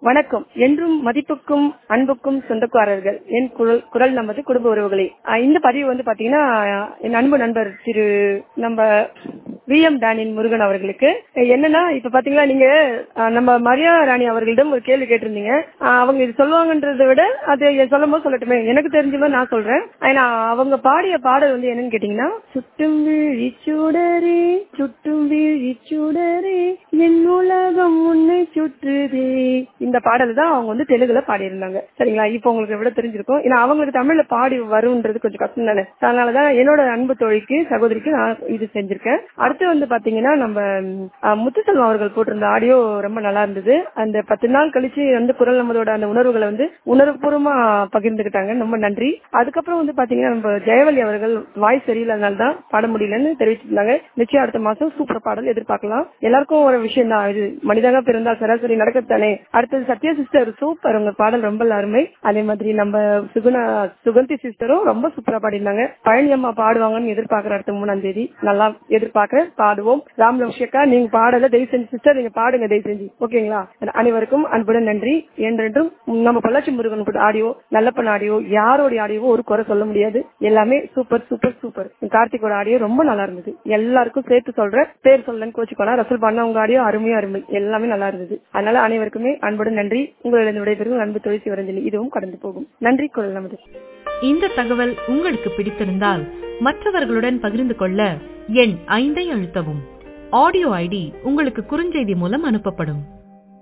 வணக்கம் என்றும் மதிப்புக்கும் அன்புக்கும் சொந்தக்காரர்கள் என் குரல் குரல் நமது குடும்ப உறவுகளே அஹ் இந்த பதிவு வந்து பாத்தீங்கன்னா அஹ் என் அன்பு நண்பர் திரு நம்ம வி எம் டேனியல் முருகன் அவர்களுக்கு அஹ் என்னன்னா இப்ப பாத்தீங்களா நீங்க அஹ் நம்ம மரியா ராணி அவர்களிடம் ஒரு கேள்வி கேட்டிருந்தீங்க அஹ் அவங்க இது சொல்லுவாங்கன்றதை விட அது சொல்லும் போது சொல்லட்டுமே எனக்கு தெரிஞ்ச மாதிரி நான் சொல்றேன் ஏன்னா அவங்க பாடிய பாடல் வந்து என்னன்னு கேட்டீங்கன்னா சுட்டும் விழி சுடரே சுட்டும் விழி சுடரே என் உலகம் உன்னை சுற்றுதே இந்த பாடல் தான் அவங்க வந்து தெலுங்குல பாடியிருந்தாங்க சரிங்களா இப்போ உங்களுக்கு எவ்வளவு தெரிஞ்சிருக்கும் ஏன்னா அவங்களுக்கு தமிழ்ல பாடி வரும்ன்றது கொஞ்சம் கஷ்டம் தானே அதனாலதான் என்னோட அன்பு தோழிக்கு சகோதரிக்கு நான் இது செஞ்சிருக்கேன் அடுத்து வந்து பாத்தீங்கன்னா நம்ம அஹ், முத்துசெல்வம் அவர்கள் போட்டிருந்த ஆடியோ ரொம்ப நல்லா இருந்தது அந்த பத்து நாள் கழிச்சு வந்து குரல் நம்மளோட அந்த உணர்வுகளை வந்து உணர்வுபூர்வமா பகிர்ந்துகிட்டாங்க ரொம்ப நன்றி அதுக்கப்புறம் வந்து பாத்தீங்கன்னா நம்ம ஜெயவலி அவர்கள் வாய்ஸ் சரியில்லாதனால தான் பாட முடியலன்னு தெரிவிச்சிருந்தாங்க நிச்சயம் அடுத்த மாசம் சூப்பர் பாடல் எதிர்பார்க்கலாம் எல்லாருக்கும் ஒரு விஷயம் தான் இது மனிதனாக பிறந்தால் சராசரி நடக்கத்தானே அடுத்தது சத்யா சிஸ்டர் சூப்பர் உங்க பாடல் ரொம்ப அருமை அதே மாதிரி நம்ம சுகுணா சுகந்தி சிஸ்டரும் ரொம்ப சூப்பரா பாடினாங்க பழனி அம்மா பாடுவாங்கன்னு எதிர்பார்க்கிற அடுத்த மூணாம் தேதி நல்லா எதிர்பார்க்கிறேன் பாடுவோம் ராம் லக்ஷக்கா நீங்க பாடல தயவு செஞ்சு சிஸ்டர் நீங்க பாடுங்க தயவு செஞ்சு ஓகேங்களா அனைவருக்கும் அன்புடன் நன்றி என்றென்றும் நம்ம பொள்ளாச்சி முருகன் ஆடியோ நல்லப்பன் ஆடியோ யாரோட ஆடியோவோ ஒரு குறை சொல்ல முடியாது எல்லாமே சூப்பர் சூப்பர் சூப்பர் கார்த்திகோட ஆடியோ ரொம்ப நல்லா இருந்தது எல்லாருக்கும் சேர்த்து சொல்றேன் பேர் சொல்லலன்னு கோச்சுக்கோனா ரசல் பண்ண உங்க ஆடியோ அருமையா அருமை எல்லாமே நல்லா இருந்தது அதனால அனைவருக்குமே அன்புடன் நன்றி உங்களிடம் விடைபெறும் அன்பு தொழில் சிவரஞ்சலி இதுவும் கடந்து போகும் நன்றி குரல் நமது இந்த தகவல் உங்களுக்கு பிடித்திருந்தால் மற்றவர்களுடன் பகிர்ந்து கொள்ள எண் ஐந்தை அழுத்தவும் ஆடியோ ஐடி உங்களுக்கு குறுஞ்செய்தி மூலம் அனுப்பப்படும்